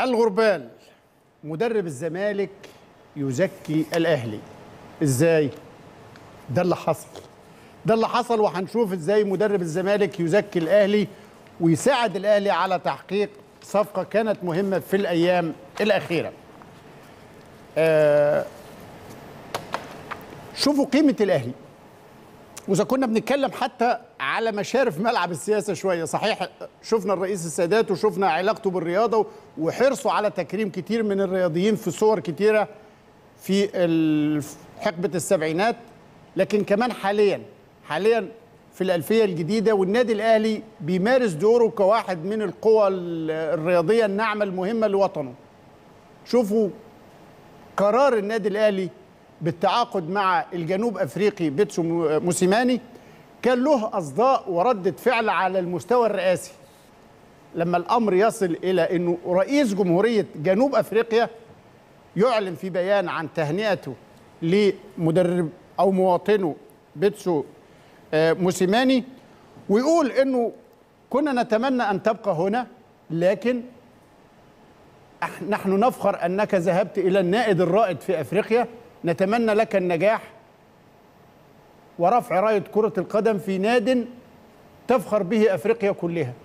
الغربال مدرب الزمالك يزكي الاهلي ازاي ده اللي حصل ده اللي حصل وهنشوف ازاي مدرب الزمالك يزكي الاهلي ويساعد الاهلي على تحقيق صفقه كانت مهمه في الايام الاخيره آه شوفوا قيمه الاهلي واذا كنا بنتكلم حتى على مشارف ملعب السياسه شويه صحيح شفنا الرئيس السادات وشفنا علاقته بالرياضه وحرصه على تكريم كتير من الرياضيين في صور كتيره في ال- حقبه السبعينات لكن كمان حاليا حاليا في الألفية الجديدة والنادي الأهلي بيمارس دوره كواحد من القوى ال- الرياضية الناعمة المهمة لوطنه شوفوا قرار النادي الاهلي بالتعاقد مع الجنوب افريقي بيتسو مو- موسيماني كان له اصداء ورده فعل على المستوى الرئاسي لما الامر يصل الى انه رئيس جمهوريه جنوب افريقيا يعلن في بيان عن تهنئته لمدرب او مواطنه بيتسو آه، موسيماني ويقول انه كنا نتمنى ان تبقى هنا لكن أح- نحن نفخر انك ذهبت الى النائد الرائد في افريقيا نتمنى لك النجاح ورفع رايه كره القدم في ناد تفخر به افريقيا كلها